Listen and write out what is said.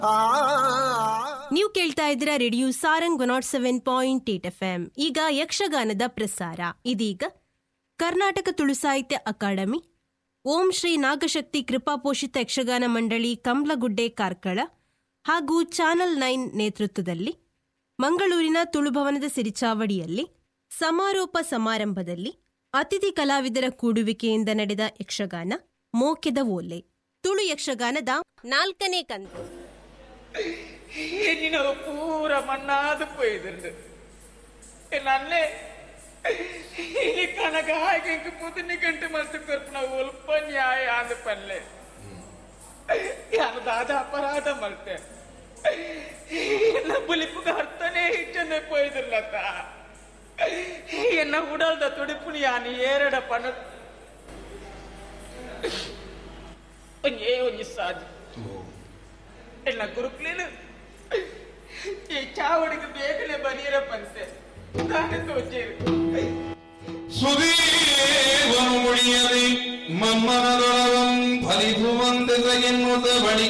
ನೀವು ಕೇಳ್ತಾ ಇದ್ದೀರಾ radio Sarang one nought seven point eight F M ಈಗ ಯಕ್ಷಗಾನದ ಪ್ರಸಾರ ಇದೀಗ ಕರ್ನಾಟಕ ತುಳು ಸಾಹಿತ್ಯ ಅಕಾಡೆಮಿ ಓಂ ಶ್ರೀ ನಾಗಶಕ್ತಿ ಕೃಪಾಪೋಷಿತ ಯಕ್ಷಗಾನ ಮಂಡಳಿ ಕಮ್ಲಗುಡ್ಡೆ ಕಾರ್ಕಳ ಹಾಗೂ ಚಾನಲ್ ನೈನ್ ನೇತೃತ್ವದಲ್ಲಿ ಮಂಗಳೂರಿನ ತುಳುಭವನದ ಸಿರಿಚಾವಡಿಯಲ್ಲಿ ಸಮಾರೋಪ ಸಮಾರಂಭದಲ್ಲಿ ಅತಿಥಿ ಕಲಾವಿದರ ಕೂಡುವಿಕೆಯಿಂದ ನಡೆದ ಯಕ್ಷಗಾನ ಮೋಕೆದ ಓಲೆ ತುಳು ಯಕ್ಷಗಾನದ ನಾಲ್ಕನೇ ಕಂತು என்னினவு பூரா மண்ணாது போயிதுண்டு ನನ್ನೇ ಈ ಕನಕ ಹಾಗೆ ಪುದನಿ ಗಂಟೆ ಮತ್ತೆ ಕೊರ್ಪು ನಾವು ಒಲ್ಪ ನ್ಯಾಯ ಅಂದ ಪಲ್ಲೆ ಯಾರು ದಾದ ಅಪರಾಧ ಮಲ್ತೆ ಎನ್ನ ಬುಲಿಪುಗ ಅರ್ಥನೇ ಹೆಚ್ಚನೆ ಪೋಯ್ದಿರ್ಲತ್ತ ಎನ್ನ ಉಡಲ್ದ ತುಡಿಪುನಿ ಯಾನಿ ಏರಡ ಪಣ ಒಂಜೇ ಒಂಜಿ ಸಾಧು ಎಲ್ಲ ಗುರುಕ್ಲೇನು ಈ ಚಾವಡಿಗೆ ಬೇಗನೆ ಬರೀರ ಪಂತೆ ನಾನು ತೋಚೇರು ಸುದೀವನು ಮುಡಿಯಲಿ ಮಮ್ಮನದೊಳಗಂ ಫಲಿಸುವಂತೆ ಎನ್ನುತ್ತ ಬಳಿ